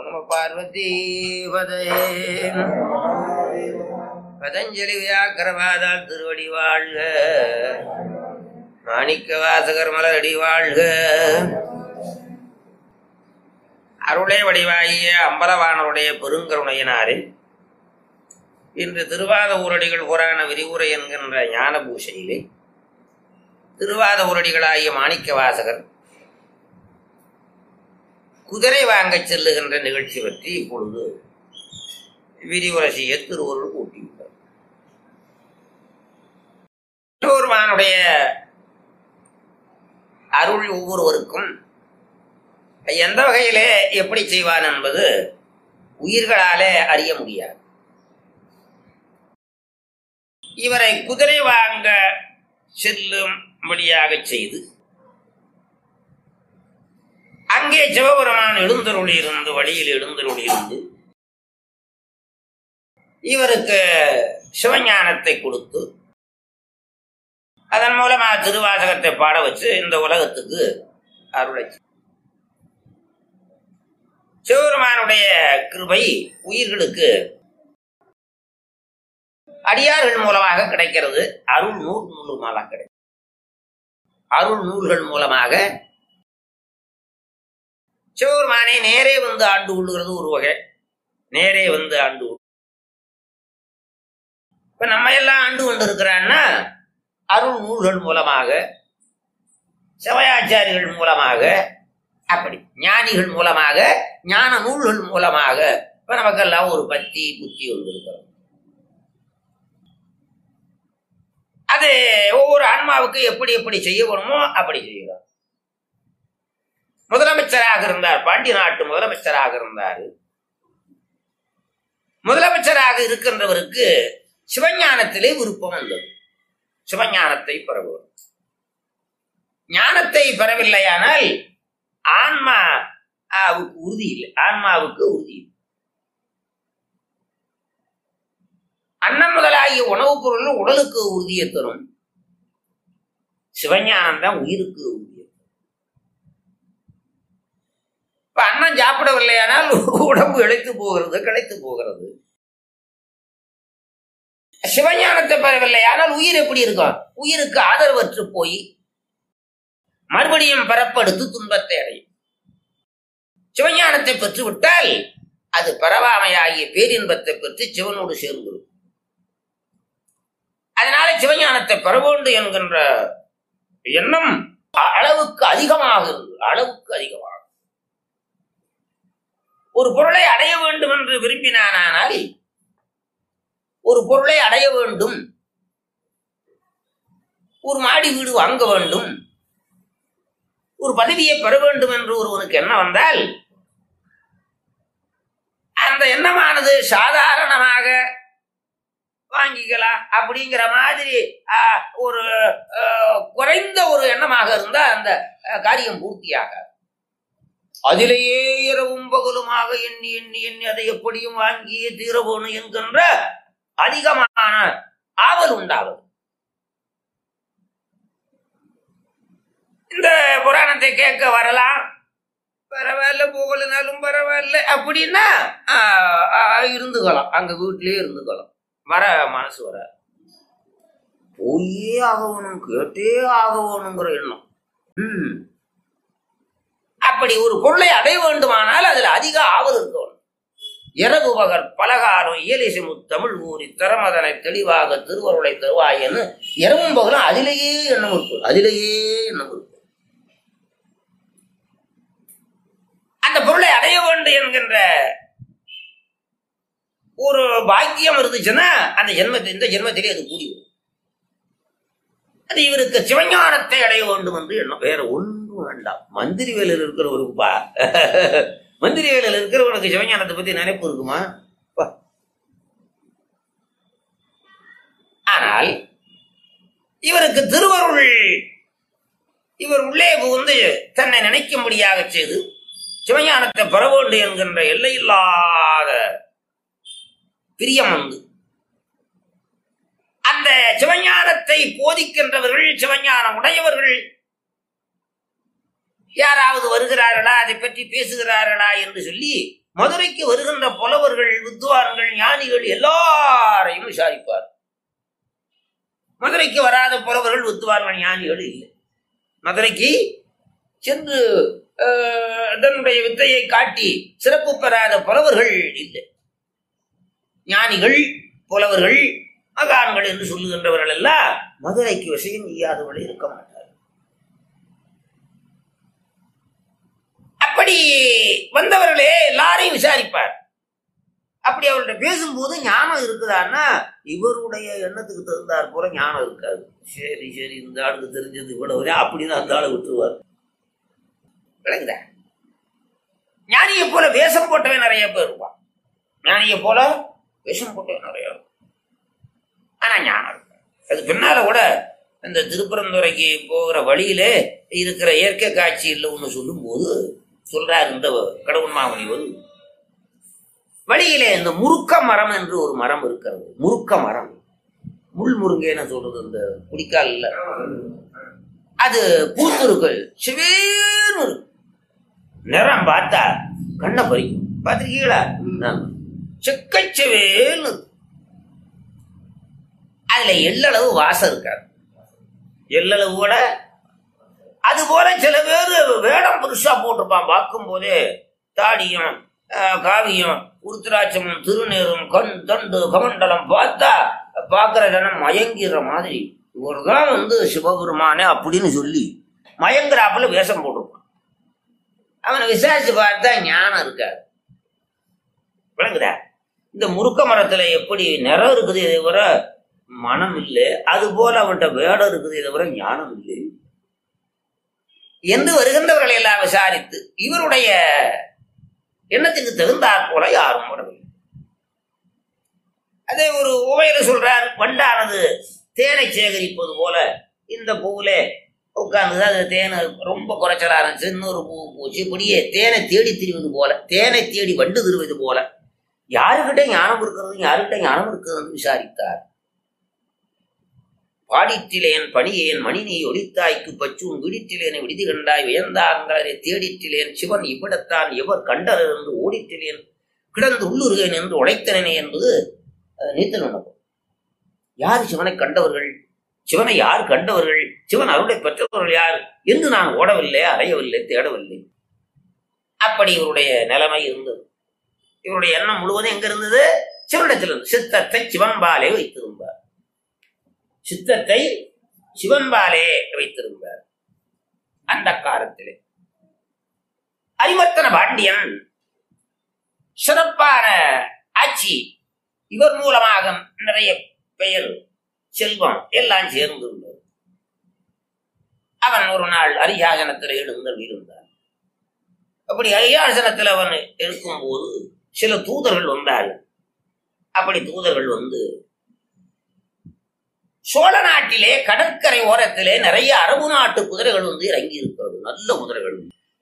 நம பார்வதி பதே பதஞ்சலி வியாக்கரவாதால் திருவடி வாழ்க மாணிக்க வாசகர் மலரடி வாழ்க அருளை வடிவாகிய அம்பலவானருடைய பெருங்கருணையினாரே இன்று திருவாத ஊரடிகள் புராண விரிவுரை என்கின்ற ஞான பூஷையிலே திருவாத ஊரடிகளாகிய மாணிக்க வாசகர் குதிரை வாங்கச் செல்லுகின்ற நிகழ்ச்சி பற்றி இப்பொழுது விரிவுரை செய்ய திருவருள் கூட்டியுள்ளார் திருவருமானுடைய அருள் ஒவ்வொருவருக்கும் எந்த வகையிலே எப்படி செய்வான் என்பது உயிர்களாலே அறிய முடியாது இவரை குதிரை வாங்க செல்லும்படியாக செய்து அங்கே சிவபெருமான் எழுந்தருளி இருந்து வழியில் எழுந்தருளி இருந்து இவருக்கு சிவஞானத்தை கொடுத்து அதன் மூலமா திருவாசகத்தை பாட வச்சு இந்த உலகத்துக்கு அருளை சிவபெருமானுடைய கிருபை உயிர்களுக்கு அடியார்கள் மூலமாக கிடைக்கிறது அருள் நூல் மூலமாக கிடைக்கும் அருள் நூல்கள் மூலமாக சிவபெருமானை நேரே வந்து ஆண்டு கொள்ளுகிறது ஒரு வகை நேரே வந்து ஆண்டு கொள்~ இப்ப நம்ம எல்லாம் ஆண்டு கொண்டு இருக்கிறான்னா அருள் நூல்கள் மூலமாக சிவயாச்சாரிகள் மூலமாக அப்படி ஞானிகள் மூலமாக ஞான நூல்கள் மூலமாக இப்ப நமக்கெல்லாம் ஒரு பத்தி புத்தி ஒன்று இருக்கிறோம் அது ஒவ்வொரு ஆன்மாவுக்கு எப்படி எப்படி செய்யணுமோ அப்படி செய்யலாம் முதலமைச்சராக இருந்தார் பாண்டி நாட்டு முதலமைச்சராக இருந்தார் முதலமைச்சராக இருக்கின்றவருக்கு சிவஞானத்திலே விருப்பம் வந்தது சிவஞானத்தை பெறவும் ஞானத்தை பெறவில்லையானால் ஆன்மா ஆவுக்கு உறுதி இல்லை ஆன்மாவுக்கு உறுதி இல்லை அன்னம் முதலாகிய உணவுப் பொருள் உடலுக்கு உறுதியை தரும் சிவஞானம் தான் உயிருக்கு உறுதியை தரும். இப்ப அன்னம் சாப்பிடவில்லையானால் உடம்பு இழைத்து போகிறது கிளைத்து போகிறது சிவஞானத்தை பெறவில்லையானால் உயிர் எப்படி இருக்கும் உயிருக்கு ஆதரவற்று போய் மறுபடியும் பரப்படுத்து துன்பத்தை அடையும் சிவஞானத்தை பெற்றுவிட்டால் அது பரவாமையாகிய பேரின்பத்தை பெற்று சிவனோடு சேர்ந்துடும் அதனால சிவஞானத்தை பெற வேண்டும் என்கின்ற எண்ணம் அ- அளவுக்கு அதிகமாக இருந்தது அளவுக்கு அதிகமாக ஒரு பொருளை அடைய வேண்டும் என்று விரும்பினானால் ஒரு பொருளை அடைய வேண்டும் ஒரு மாடி வீடு வாங்க வேண்டும் ஒரு பதவியை பெற வேண்டும் என்று ஒருவனுக்கு எண்ணம் வந்தால் அந்த எண்ணமானது சாதாரணமாக வாங்கிக்கலாம் அப்படிங்கிற மாதிரி ஆ, ஒரு ஆ, குறைந்த ஒரு எண்ணமாக இருந்தா அந்த ஆ, காரியம் பூர்த்தியாக அதிலேயே இரவும் பகலுமாக எண்ணி எண்ணி எண்ணி அதை எப்படியும் வாங்கியே தீர போகணும் என்கின்ற அதிகமான ஆவல் உண்டாகும் இந்த புராணத்தை கேட்க வரலாம் பரவாயில்ல போகலனாலும் பரவாயில்ல அப்படின்னா ஆ, ஆ, இருந்துக்கலாம் அங்க வீட்லயே இருந்துக்கலாம் வர மனசு வர போயே ஆகணும் கேட்டே ஆகணுங்கிற எண்ணம் ம். அப்படி ஒரு பொருளை அடைய வேண்டுமானால் அதுல அதிக ஆவல் இருக்கணும் இரவு பகல் பலகாரம் இயலிசை தமிழ் ஊறி திறமதனை தெளிவாக திருவருளை தருவாயன்னு இரவும் பகலும் அதிலேயே எண்ணம் இருக்கும் அதிலேயே எண்ணம் இருக்கும் அந்த பொருளை அடைய வேண்டும் என்கின்ற ஒரு பாக்கியம் இருந்துச்சுன்னா அந்த ஜென்மத்தை இந்த ஜென்மத்திலே அது கூடி வரும் அது இவருக்கு சிவஞானத்தை அடைய வேண்டும் என்று எண்ணம் வேற ஒன்றும் வேண்டாம் மந்திரி வேலையில் இருக்கிறவருக்குப்பா மந்திரி வேலையில் இருக்கிறவனுக்கு சிவஞானத்தை பத்தி நினைப்பு இருக்குமா பா. ஆனால் இவருக்கு திருவருள் இவர் உள்ளே புகுந்து தன்னை நினைக்கும்படியாக செய்து சிவஞானத்தை பெற வேண்டும் என்கின்ற எல்லையில்லாத பிரியம் வந்து அந்த சிவஞானத்தை போதிக்கின்றவர்கள் சிவஞானம் உடையவர்கள் யாராவது வருகிறார்களா அதை பற்றி பேசுகிறார்களா என்று சொல்லி மதுரைக்கு வருகின்ற புலவர்கள் வித்வான்கள் ஞானிகள் எல்லாரையும் விசாரிப்பார் மதுரைக்கு வராத புலவர்கள் வித்வான்கள் ஞானிகள் இல்லை மதுரைக்கு சென்று அஹ், தன்னுடைய வித்தையை காட்டி சிறப்பு பெறாத புலவர்கள் இல்லை ஞானிகள் புலவர்கள் மகான்கள் என்று சொல்லுகின்றவர்கள் எல்லாம் மதுரைக்கு விஷயம் செய்யாதவர்கள் இருக்க மாட்டார் அப்படி வந்தவர்களே எல்லாரையும் விசாரிப்பார் அப்படி அவர்கிட்ட பேசும்போது ஞானம் இருக்குதான்னா இவருடைய எண்ணத்துக்கு தகுந்தாற் போல ஞானம் இருக்காது சரி சரி இந்த ஆளுக்கு தெரிஞ்சது இவ்வளவு அப்படின்னு அந்த ஆளை விட்டுருவார் விளங்குதா ஞானியை போல வேஷம் போட்டவன் நிறைய பேர் இருப்பான் ஞானியை போல விஷம் போட்டவன் நிறைய இருக்கும். ஆனா ஞானம் இருக்கு அது பின்னால கூட இந்த திருப்பரந்துரைக்கு போகிற வழியிலே இருக்கிற இயற்கை காட்சியில் ஒன்று சொல்லும்போது சொல்றார் இந்த கடவுள் மாமணிவர் வழியிலே இந்த முருக்க மரம் என்று ஒரு மரம் இருக்கிறது முருக்க மரம் முள் முருங்கைன்னு சொல்றது இந்த குடிக்கால்ல அது பூத்துருக்கு சிவேன்னு இருக்கு நிறம் பார்த்தா கண்ணை பறிக்கும் பார்த்திருக்கீங்களா செக்கச்சவேன்னு இருக்கு அதுல எள்ளளவு வாசம் இருக்காது எள்ளளவு கூட அது போல சில பேர் வேடம் பெருசா போட்டிருப்பான் பார்க்கும் போதே தாடியும் ஆஹ், காவியம் உருத்திராட்சமும் திருநீரும் கண் தண்டு கமண்டலம் பார்த்தா பார்க்கிற ஜனம் மயங்கிற மாதிரி இவர்தான் வந்து சிவபெருமானே அப்படின்னு சொல்லி மயங்குறாப்புல வேஷம் போட்டிருப்பான் அவனை விசாரிச்சு பார்த்தா ஞானம் இருக்காது விளங்குதா இந்த முருக்க மரத்துல எப்படி நிறம் இருக்குது இதை விட மனம் இல்லை அது போல அவன்கிட்ட வேடம் இருக்குது இதை விட ஞானம் இல்லை என்று வருகின்றவர்களை எல்லாம் விசாரித்து இவருடைய எண்ணத்துக்கு தகுந்தாற் போல யாரும் வரவில்லை அதே ஒரு உவையில சொல்றார் வண்டானது தேனை சேகரிப்பது போல இந்த பூவுல உட்கார்ந்து அது தேனை ரொம்ப குறைச்சலா இருந்துச்சு இன்னொரு பூ பூச்சி இப்படியே தேனை தேடி திரிவது போல தேனை தேடி வண்டு திருவது போல யாருக்கிட்ட ஞானம் இருக்கிறது யாருக்கிட்ட ஞானம் இருக்கிறது விசாரித்தார் பாடிற்றிலேன் பணியேன் மணினி ஒளித்தாய்க்கு பச்சும் விடிற்றிலேன் விடுதி கண்டாய் வியந்தாங்களரை தேடிற்றிலேன் சிவன் இவ்விடத்தான் எவர் கண்டர் என்று ஓடிற்றிலேன் கிடந்து உள்ளுருகேன் என்று உழைத்தனே என்பது அஹ், நீத்தல் உணவு யார் சிவனை கண்டவர்கள் சிவனை யார் கண்டவர்கள் சிவன் அருளை பெற்றவர்கள் யார் என்று நான் ஓடவில்லை அலையவில்லை தேடவில்லை அப்படி இவருடைய நிலைமை இருந்தது இவருடைய எண்ணம் முழுவதும் எங்க இருந்தது சிவனிடத்தில் இருந்து சித்தத்தை சிவன்பாலே வைத்திருந்தார் சித்தத்தை சிவன்பாலே வைத்திருந்தார் அந்த காலத்திலே அரிமர்த்தன பாண்டியன் சிறப்பான ஆட்சி இவர் மூலமாக நிறைய பெயர் செல்வம் எல்லாம் சேர்ந்து இருந்தது அவன் ஒரு நாள் அரியாசனத்தில் எழுந்தல் இருந்தான் அப்படி அரியாசனத்தில் அவன் இருக்கும்போது சில தூதர்கள் வந்தார்கள் அப்படி தூதர்கள் வந்து சோழ நாட்டிலே கடற்கரை ஓரத்திலே நிறைய அரபு நாட்டு குதிரைகள் வந்து இறங்கி இருக்கிறது நல்ல குதிரைகள்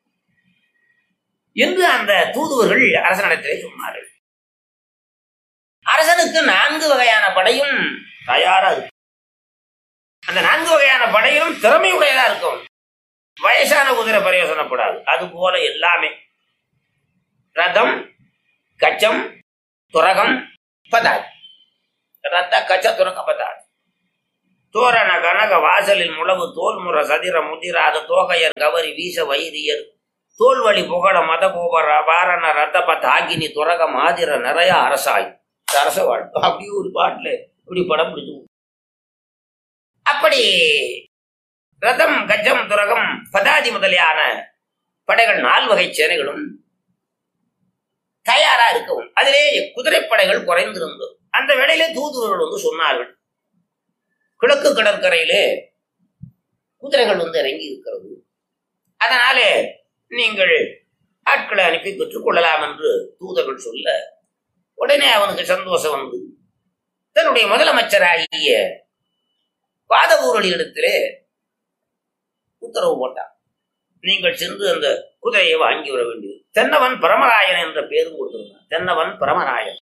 என்று அந்த தூதுவர்கள் அரசனிடத்திலே சொன்னார்கள் அரசனுக்கு நான்கு வகையான படையும் தயாரா இருக்கு அந்த நான்கு வகையான படையும் திறமையுடையதா இருக்கும் வயசான குதிரை பிரயோசனப்படாது அது போல எல்லாமே ரதம் கச்சம் துரகம் பதாதி ரத்த கச்ச துரக பதாதி தோரண கனக வாசலில் முழவு தோல்முற சதிர முதிராத தோகையர் கவரி வீச வைரியர் தோல்வழி புகழ மத கோபர வாரண ரத்தப தாகினி துரக மாதிர நிறைய அரசாய் இந்த அரச வாழ்க்கை அப்படி ஒரு பாட்டுல இப்படி படம் பிடிச்சு அப்படி ரதம் கஜம் துரகம் பதாதி முதலியான படைகள் நால்வகை சேனைகளும் தயாரா இருக்கவும் அதிலே குதிரைப்படைகள் குறைந்திருந்தது அந்த வேளையிலே தூதுவர்கள் வந்து சொன்னார்கள் கிழக்கு கடற்கரையிலே குதிரைகள் வந்து இறங்கி இருக்கிறது அதனாலே நீங்கள் ஆட்களை அனுப்பி பெற்றுக் கொள்ளலாம் என்று தூதர்கள் சொல்ல உடனே அவனுக்கு சந்தோஷம் வந்து தன்னுடைய முதலமைச்சராகிய வாதவூரலிடத்திலே உத்தரவு போட்டான் நீங்கள் சென்று அந்த குதிரையை வாங்கி வர வேண்டியது தென்னவன் பரமராயன் என்ற பேரும் கொடுத்திருந்தான் தென்னவன் பரமராயன்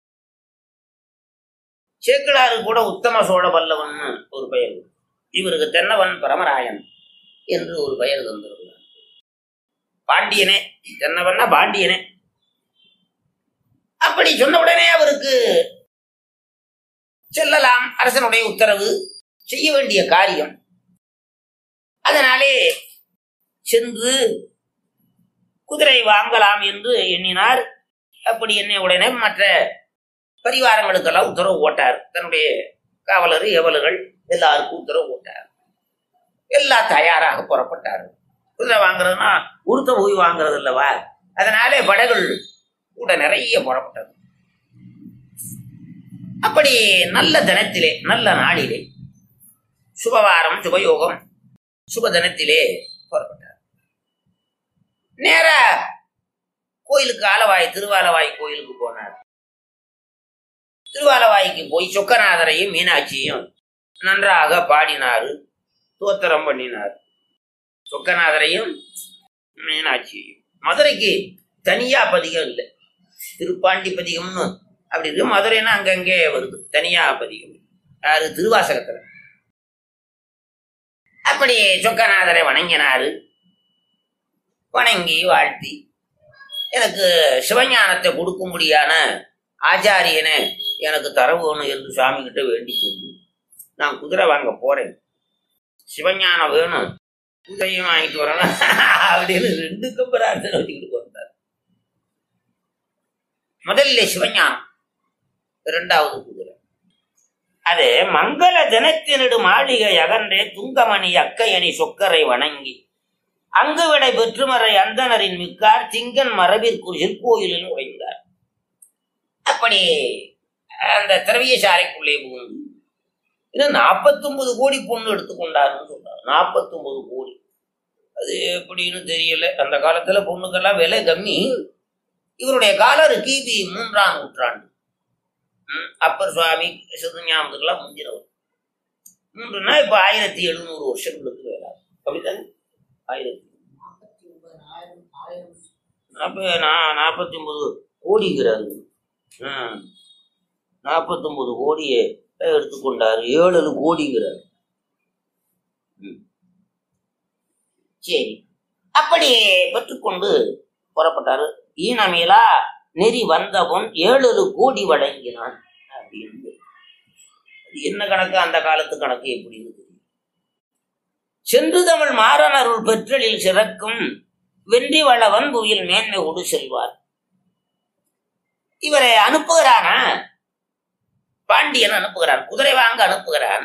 சேக்கிழாறு கூட உத்தம சோழ பல்லவன் ஒரு பெயர் உண்டு. இவருக்கு தென்னவன் பரமராயன் என்று ஒரு பெயர் தந்திருந்தார் பாண்டியனே தென்னவன்னா பாண்டியனே அப்படி சொன்ன உடனே அவருக்கு செல்லலாம் அரசனுடைய உத்தரவு செய்ய வேண்டிய காரியம் அதனாலே சென்று குதிரை வாங்கலாம் என்று எண்ணினார் அப்படி எண்ணிய உடனே மற்ற பரிவாரங்களுக்கெல்லாம் உத்தரவு போட்டார் தன்னுடைய காவலர் எவலர்கள் எல்லாருக்கும் உத்தரவு போட்டார் எல்லாம் தயாராக புறப்பட்டார் குதிரை வாங்குறதுன்னா உருத்த போய் வாங்குறது இல்லவா அதனாலே படைகள் கூட நிறைய புறப்பட்டது அப்படி நல்ல தினத்திலே நல்ல நாளிலே சுபவாரம் சுபயோகம் சுப தினத்திலே புறப்பட்டார் நேர கோயிலுக்கு ஆலவாய் திருவாலவாய் கோயிலுக்கு போனார் திருவாலவாய்க்கு போய் சொக்கநாதரையும் மீனாட்சியும் நன்றாக பாடினாரு தோத்திரம் பண்ணினார் சொக்கநாதரையும் மீனாட்சியையும் மதுரைக்கு தனியா பதிகம் இல்லை திருப்பாண்டி பதிகம்னு அப்படி இருக்கு மதுரைன்னா அங்கங்கே வருது தனியா பதிகம் யாரு திருவாசகத்துல அப்படி சொக்கநாதரை வணங்கினாரு வணங்கி வாழ்த்தி எனக்கு சிவஞானத்தை கொடுக்கும்படியான ஆச்சாரியனை எனக்கு தர வேணும் என்று சுவாமி கிட்ட வேண்டிக் கொண்டு நான் குதிரை வாங்க போறேன் சிவஞானம் வேணும் குதிரையும் வாங்கிட்டு வரணும் அப்படின்னு ரெண்டுக்கும் பிரார்த்தனை வச்சுக்கிட்டு வந்தார் முதல்ல சிவஞானம் இரண்டாவது குதிரை அது மங்கள தினத்தினிடு மாளிகை அகன்றே துங்கமணி அக்கையணி சொக்கரை வணங்கி அங்கு விடை பெற்றுமறை அந்தனரின் மிக்கார் திங்கன் மரபிற்குள் சிற்கோயிலில் உடைந்தார் அப்படி அந்த திரவியசாலைக்குள்ளே புகுந்து இன்னும் நாற்பத்தொன்பது கோடி பொண்ணு எடுத்துக்கொண்டாருன்னு சொல்றாரு நாற்பத்தொன்பது கோடி அது எப்படின்னு தெரியல அந்த காலத்துல பொண்ணுக்கெல்லாம் விலை கம்மி இவருடைய காலர் கிபி மூன்றாம் நூற்றாண்டு ம், அப்பர் சுவாமி சிவஞானத்துக்கெல்லாம் முந்தினவர் மூன்றுனா இப்ப ஆயிரத்தி எழுநூறு வருஷங்களுக்கு வேலை அப்படித்தானே ஆயிரத்தி அப்ப நான் நாற்பத்தி ஒன்பது கோடிங்கிறாரு நாற்பத்தொன்பது கோடியை எடுத்துக்கொண்டாரு ஏழு கோடிங்கிறாரு ம். சரி அப்படி பெற்றுக்கொண்டு புறப்பட்டாரு ஈனமேலா நெறி வந்தவன் ஏழு கோடி வழங்கினான் அப்படின்னு அது என்ன கணக்கு அந்த காலத்து கணக்கு எப்படின்னு தெரியும் சென்று தமிழ் மாறன் அருள் பெற்றலில் சிறக்கும் வென்றி வளவன் புவியில் மேன்மை கொடு செல்வார் இவரை அனுப்புகிறானா பாண்டியன் அனுப்புகிறான் குதிரை வாங்க அனுப்புகிறான்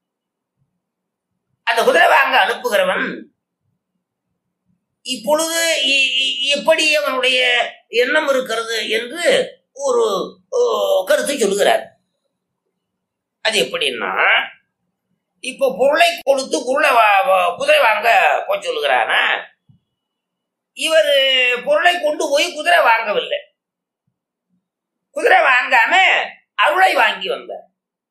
அந்த குதிரை வாங்க அனுப்புகிறவன் இப்பொழுது இ- இ- எப்படி அவனுடைய எண்ணம் இருக்கிறது என்று ஒரு ஓ, கருத்தை சொல்லுகிறார் அது எப்படின்னா இப்போ பொருளை கொடுத்து பொருளை வா- வா- குதிரை வாங்க போய் சொல்லுகிறானா இவர் பொருளை கொண்டு போய் குதிரை வாங்கவில்லை குதிரை வாங்காம அருளை வாங்கி வந்தார்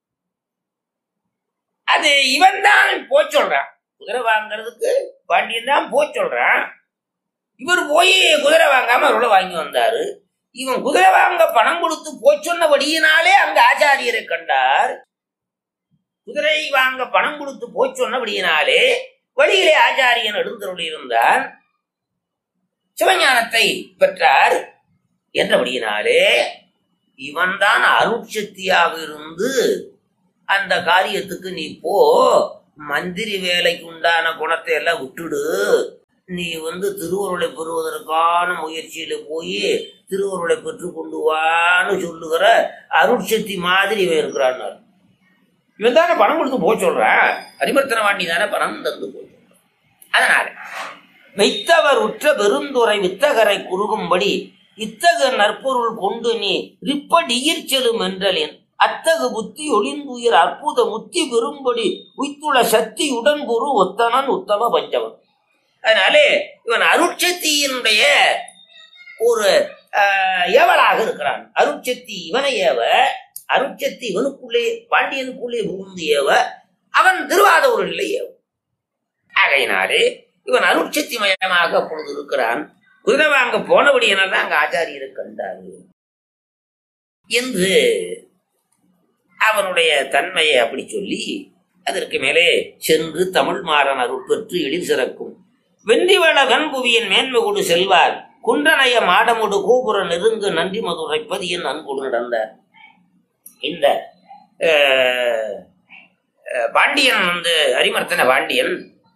அது இவன் தான் போய் சொல்றான் குதிரை வாங்குறதுக்கு பாண்டியன் தான் போய் சொல்றான் இவர் போய் குதிரை வாங்காம அருளை வாங்கி வந்தாரு இவன் குதிரை வாங்க பணம் கொடுத்து போய் சொன்னபடியினாலே அங்க ஆச்சாரியரை கண்டார் குதிரை வாங்க பணம் கொடுத்து போய் சொன்னபடியினாலே வழியிலே ஆச்சாரியன் எழுந்தருள் இருந்தான் சிவஞானத்தை பெற்றார் என்றபடியினாலே இவன்தான் அருட்சக்தியாக இருந்து அந்த காரியத்துக்கு நீ போ மந்திரி வேலைக்கு உண்டான குணத்தை எல்லாம் விட்டுடு நீ வந்து திருவருளை பெறுவதற்கான முயற்சியில போய் திருவருளை பெற்று கொண்டு வான்னு சொல்லுகிற அருட்சக்தி மாதிரி இவன் இருக்கிறான் இவன் தானே பணம் கொடுத்து போக சொல்றான் அரிமர்த்தன வாண்டி தானே பணம் தந்து போய் சொல்றான் அதனால வைத்தவர் உற்ற பெருந்துரை வித்தகரை குறுகும்படி இத்தகு நற்பொருள் கொண்டு நீ ரிப்படியிற் செலும் என்றலின் அத்தகு புத்தி ஒளிந்துயிர் அற்புத முத்தி பெறும்படி உய்த்துள சக்தி உடன்பொரு ஒத்தனன் உத்தம பஞ்சவன் அதனாலே இவன் அருட்சக்தியினுடைய ஒரு ஆஹ், ஏவலாக இருக்கிறான் அருட்சக்தி இவனை ஏவ அருட்சக்தி இவனுக்குள்ளே பாண்டியனுக்குள்ளே புகுந்து ஏவ அவன் திருவாதூரில் ஏவ ஆகையினாலே இவன் அருட்சக்தி மயமாக அப்பொழுது இருக்கிறான் குதிரை வாங்க போனபடியினால் தான் அங்க ஆச்சாரியரை கண்டாரு என்று அவனுடைய தன்மையை அப்படி சொல்லி அதற்கு மேலே சென்று தமிழ் மாறன் அருள் பெற்று எழில் சிறக்கும் வென்றிவள கண்புவியின் மேன்மை கொடு செல்வார் குன்றனைய மாடமுடு கோபுர நெருங்கு நன்றி மதுரை பதியன் அன்போடு நடந்த இந்த அஹ், அஹ், பாண்டியன் வந்து அரிமர்த்தன பாண்டியன்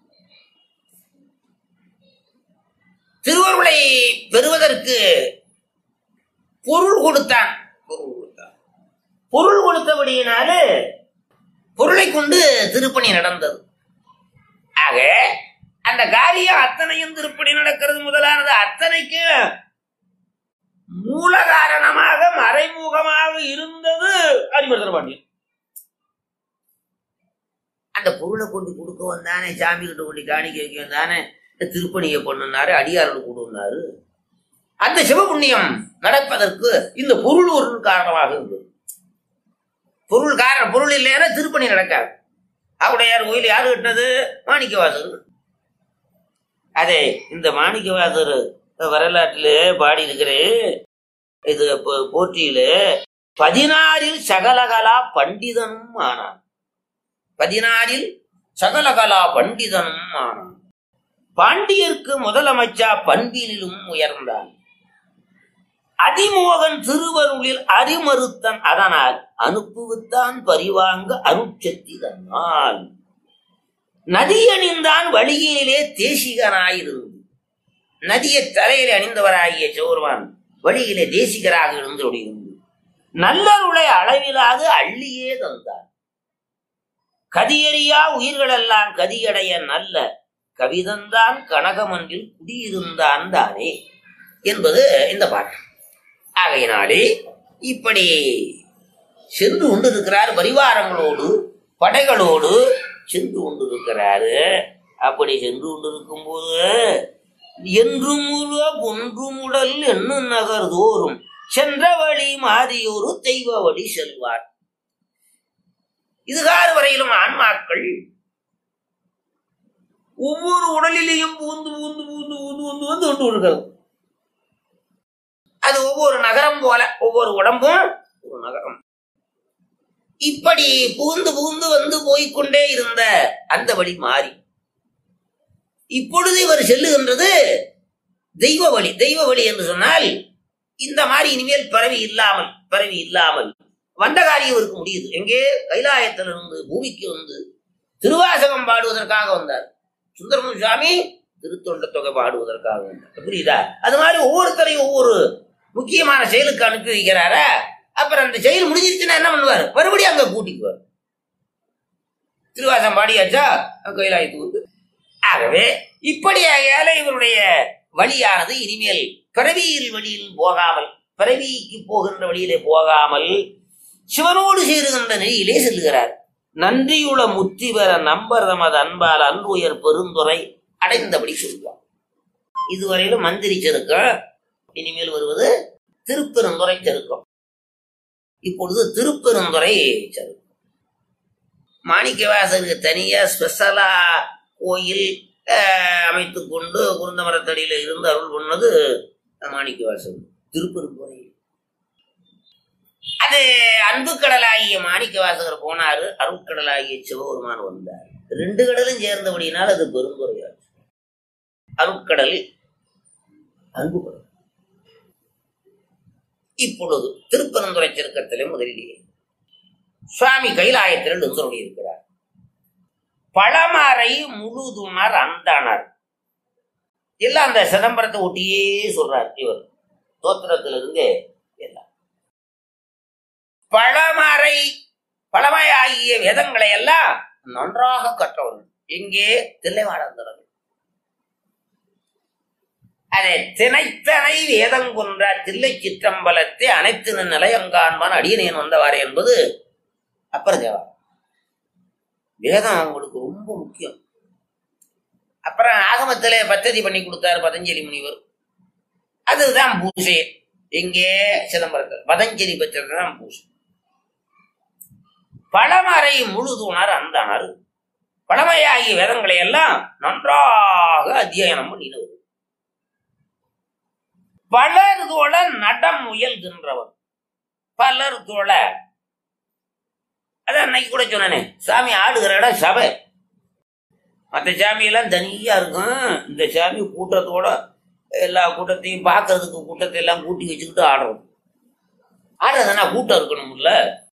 திருவருளை பெறுவதற்கு பொருள் கொடுத்தான் பொருள் கொடுத்தான் பொருள் கொடுத்தபடியினாலே பொருளை கொண்டு திருப்பணி நடந்தது ஆக அந்த காரியம் அத்தனையும் திருப்பணி நடக்கிறது முதலானது அத்தனைக்கும் மூல காரணமாக மறைமுகமாக இருந்தது அரிமர்தன பாண்டியன் அந்த பொருளை கொண்டு கொடுக்க வந்தானே சாமி கிட்ட கொண்டு காணிக்க வைக்க வந்தானே இந்த திருப்பணியை பண்ணுனாரு அடியார்கள் கொடுனாரு அந்த சிவபுண்ணியம் நடப்பதற்கு இந்த பொருள் ஒரு காரணமாக இருந்தது பொருள் காரணம் பொருள் இல்லைன்னா திருப்பணி நடக்காது அவடையார் கோயில் யாரு கட்டினது மாணிக்கவாசர் அதே இந்த மாணிக்கவாசர் வரலாற்றிலே பாடி இருக்கிறேன் இது போ- போற்றியிலே பதினாறில் சகலகலா பண்டிதனும் ஆனான் பதினாறில் சகலகலா பண்டிதனும் ஆனான் பாண்டியர்க்கு முதலமைச்சா பண்பிலும் உயர்ந்தான் அதிமோகன் திருவருளில் அறிமறுத்தன் அதனால் அனுப்புவித்தான் பரிவாங்க அருட்சக்தி தன்னால் நதியணிந்தான் வழியிலே தேசிகனாயிருந்து நதியை தலையில் அணிந்தவராகிய சோர்வான் வழியிலே தேசிகராக இருந்து இருந்து நல்லருளை அளவிலாது அள்ளியே தந்தான் கதியறியா உயிர்களெல்லாம் கதியடைய நல்ல கவிதந்தான் கனகமன்றில் குடியிருந்தான் தானே என்பது இந்த பாட்டு ஆகையினாலே இப்படி சென்று கொண்டிருக்கிறார் பரிவாரங்களோடு படைகளோடு சென்று கொண்டிருக்கிறாரு அப்படி சென்று கொண்டிருக்கும் போது என்றும் உருவ ஒன்றும் உடல் என்னும் நகர் தோறும் சென்ற வழி மாறியொரு தெய்வ வழி செல்வார் இதுகாறு வரையிலும் ஆன்மாக்கள் ஒவ்வொரு உடலிலேயும் பூந்து பூந்து பூந்து பூந்து பூந்து வந்து கொண்டு இருக்கிறது அது ஒவ்வொரு நகரம் போல ஒவ்வொரு உடம்பும் ஒரு நகரம் இப்படி புகுந்து புகுந்து வந்து போய்க்கொண்டே இருந்த அந்த வழி மாறி இப்பொழுது இவர் செல்லுகின்றது தெய்வ வழி தெய்வ வழி என்று சொன்னால் இந்த மாதிரி இனிமேல் பிறவி இல்லாமல் பிறவி இல்லாமல் வந்த காரியம் இவருக்கு முடியுது எங்கே கைலாயத்திலிருந்து பூமிக்கு வந்து திருவாசகம் பாடுவதற்காக வந்தார் சுந்தரமு சுவாமி திருத்தொண்ட தொகை பாடுவதற்காக வந்தார் புரியுதா அது மாதிரி ஒவ்வொருத்தரையும் ஒவ்வொரு முக்கியமான செயலுக்கு அனுப்பி வைக்கிறாரா அப்புறம் அந்த செயல் முடிஞ்சிருச்சுன்னா என்ன பண்ணுவார் மறுபடியும் அங்க கூட்டிக்குவார் திருவாசம் பாடியாச்சா கைலாயத்துக்கு வந்து ஆகவே இப்படியாக இவருடைய வழியானது இனிமேல் பிறவியில் வழியில் போகாமல் பிறவிக்கு போகின்ற வழியிலே போகாமல் சிவனோடு சேருகின்ற நெறியிலே செல்லுகிறார் நன்றியுள முத்தி பெற நம்பர் தமது அன்பால் அன்புயர் பெருந்துரை அடைந்தபடி சொல்வார் இதுவரையிலும் மந்திரி செருக்கம் இனிமேல் வருவது திருப்பெருந்துறை செருக்கம் இப்பொழுது திருப்பெருந்துறை செருக்கம் மாணிக்கவாசருக்கு தனியா ஸ்பெஷலா கோயில் அஹ், அமைத்துக் கொண்டு குருந்த மரத்தடியில இருந்து அருள் பண்ணது மாணிக்கவாசர் திருப்பெருந்துறை அது அன்பு கடலாகிய மாணிக்க வாசகர் போனாரு அருட்கடலாகிய சிவபெருமான் வந்தார் ரெண்டு கடலும் சேர்ந்தபடினால் அது பெருந்துறையாச்சு அருட்கடல் அன்பு கடல் இப்பொழுது திருப்பரந்துரை திருக்கத்திலே முதலிலேயே சுவாமி கைலாயத்தில் எழுந்தருளி இருக்கிறார் பழமறை முழுதுணர் அந்தனர் எல்லாம் அந்த சிதம்பரத்தை ஒட்டியே சொல்றார் இவர் தோத்திரத்திலிருந்து எல்லாம் பழமறை பழமையாகிய வேதங்களை எல்லாம் நன்றாக கற்றவர்கள் எங்கே தில்லைவாடந்தவர்கள் அதை திணைத்தனை வேதங்குன்ற தில்லை சிற்றம்பலத்தை அனைத்து நிலையங்கான்பான் அடியனேன் வந்தவாறு என்பது அப்பர் தேவா வேதம் அவங்களுக்கு ரொம்ப முக்கியம் அப்புறம் ஆகமத்திலே பத்ததி பண்ணி கொடுத்தார் பதஞ்சலி முனிவர் அதுதான் பூசை எங்கே சிதம்பரத்தில் பதஞ்சலி பெற்றதுதான் பூசை பழமறை முழுதுணர் அந்தனர் பழமையாகிய வேதங்களை எல்லாம் நன்றாக அத்தியனம் பண்ணினவர் பலர் தோழ நடம் முயல்கின்றவர் பலர் தோழ அதான் அன்னைக்கு கூட சொன்னேனே சாமி ஆடுகிற இடம் சபை மற்ற சாமியெல்லாம் தனியா இருக்கும் இந்த சாமி கூட்டத்தோட எல்லா கூட்டத்தையும் பார்க்கறதுக்கு கூட்டத்தை எல்லாம் கூட்டி வச்சுக்கிட்டு ஆடுறோம் ஆடுறதுனா கூட்டம் இருக்கணும்ல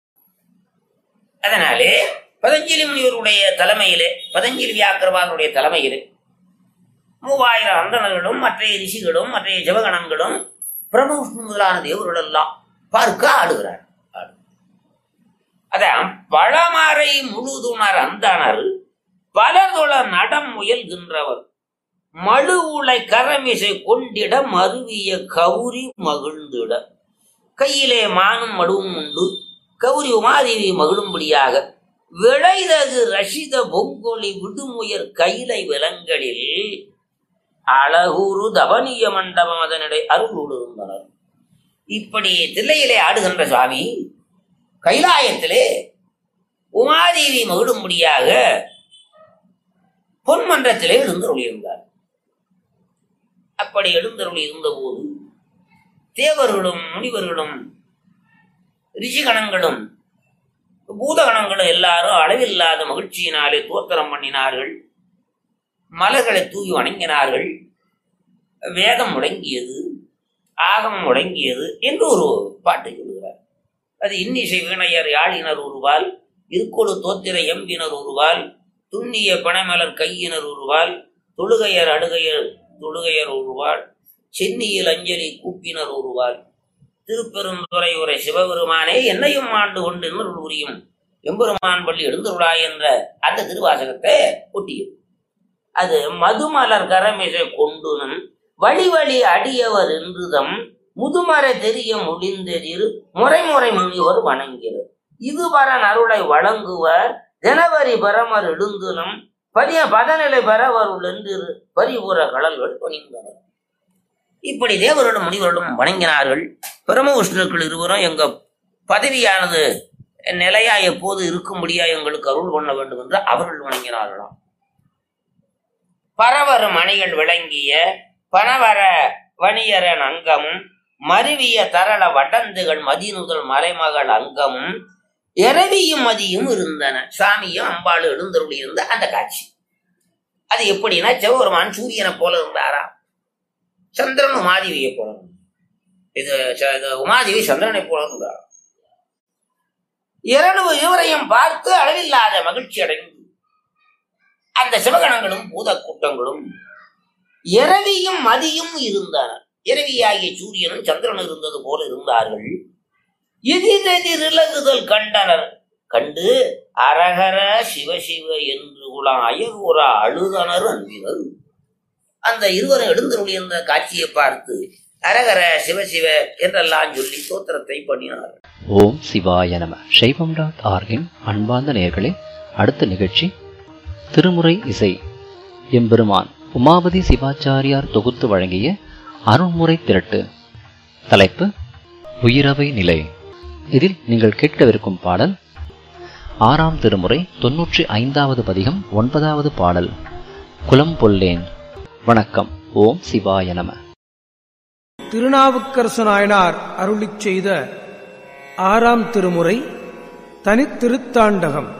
அதனாலே பதஞ்சலி முனிவருடைய தலைமையிலே பதஞ்சலி வியாக்கிரவாதனுடைய தலைமையிலே மூவாயிரம் அந்தணர்களும் மற்ற ரிஷிகளும் மற்ற ஜபகணங்களும் பிரம்மவிஷ்ணு முதலான தேவர்கள் எல்லாம் பார்க்க ஆடுகிறார் ஆடு. அதான் பழமறை முழுதுணர் அந்தணர் பலதொழ நடம் முயல்கின்றவர் மழு உலை கரமிசை கொண்டிட மருவிய கௌரி மகிழ்ந்திட கையிலே மானும் மடுவும் உண்டு கௌரி உமாதேவி மகிழும்படியாக விளைதகு ரஷித பொங்கொலி விடுமுயர் கைலை விலங்களில் அழகுரு தவனிய மண்டபம் அதனிடை அருள் இருந்தனர் இப்படி தில்லையிலே ஆடுகின்ற சுவாமி கைலாயத்திலே உமாதேவி மகிழும்படியாக பொன்மன்றத்திலே எழுந்தருளி இருந்தார் அப்படி எழுந்தருளி இருந்தபோது தேவர்களும் முனிவர்களும் ரிஷிகணங்களும் பூதகணங்களும் எல்லாரும் அளவில்லாத மகிழ்ச்சியினாலே தோத்திரம் பண்ணினார்கள் மலர்களை தூவி வணங்கினார்கள் வேதம் முடங்கியது ஆகமம் முடங்கியது என்று ஒரு பாட்டு சொல்கிறார் அது இன்னிசை வீணையர் யாழினர் ஒருவால் இருக்கொழு தோத்திர எம்பினர் ஒருவால் துண்ணிய பனைமலர் கையினர் ஒருவால் தொழுகையர் அடுகையர் தொழுகையர் ஒருவாள் சென்னியில் அஞ்சலி கூப்பினர் ஒருவாள் திருப்பெருந்துறை உரை சிவபெருமானே என்னையும் ஆண்டு கொண்டு இன்னொரு உரியும் எம்பெருமான் பள்ளி எழுந்துருளாய் என்ற அந்த திருவாசகத்தை ஒட்டியது அது மதுமலர் கரமிசை கொண்டுனும் வழி வழி அடியவர் என்றுதம் முதுமறை தெரிய முடிந்ததில் முறைமுறை முனிவர் வணங்கிறது இதுவரன் அருளை வழங்குவர் தினவரி பரமர் எழுந்துனும் பதிய பதநிலை பெறவருள் என்று பரிபுற கடல்கள் பணிந்தனர் இப்படி தேவர்களும் முனிவர்களும் வணங்கினார்கள் பிரம விஷ்ணுக்கள் இருவரும் எங்க பதவியானது நிலையா எப்போது இருக்கும்படியா எங்களுக்கு அருள் பண்ண வேண்டும் என்று அவர்கள் வணங்கினார்களாம் பரவரும் மணிகள் விளங்கிய பணவர வணியரன் அங்கமும் மருவிய தரள வடந்துகள் மதிநுதல் மலைமகள் அங்கமும் இரவியும் மதியும் இருந்தன சுவாமியும் அம்பாள் எழுந்தருளி இருந்த அந்த காட்சி அது எப்படின்னா சிவபெருமான் சூரியனை போல இருந்தாரா சந்திரன் உமாதேவியை போல இருந்தார். இது ச- இது உமாதேவி சந்திரனை போல இருந்தார் இரண்டு இருவரையும் பார்த்து அளவில்லாத மகிழ்ச்சி அடைந்து அந்த சிவகணங்களும் பூத கூட்டங்களும் இரவியும் மதியும் இருந்தனர் இரவியாகிய சூரியனும் சந்திரன் இருந்தது போல இருந்தார்கள் எதிரெதிர் இலகுதல் கண்டனர் கண்டு அரகர சிவசிவ என்று உலாம் அயர்வுற அழுதனர் அன்பினர் அந்த இருவரும் எழுந்தருளி இருந்த காட்சியை பார்த்து அரகர சிவசிவ என்றெல்லாம் சொல்லி தோத்திரத்தை பண்ணினார் ஓம் சிவாய நம சைவம் டாட் ஆர்கின் அன்பார்ந்த நேயர்களே அடுத்த நிகழ்ச்சி திருமுறை இசை எம்பெருமான் உமாபதி சிவாச்சாரியார் தொகுத்து வழங்கிய அருள்முறை திரட்டு தலைப்பு உயிரவை நிலை இதில் நீங்கள் கேட்கவிருக்கும் பாடல் ஆறாம் திருமுறை தொன்னூற்றி ஐந்தாவது பதிகம் ஒன்பதாவது பாடல் குலம் பொல்லேன் வணக்கம் ஓம் சிவாய நம திருநாவுக்கரசு நாயனார் அருளிச் செய்த ஆறாம் திருமுறை தனித்திருத்தாண்டகம்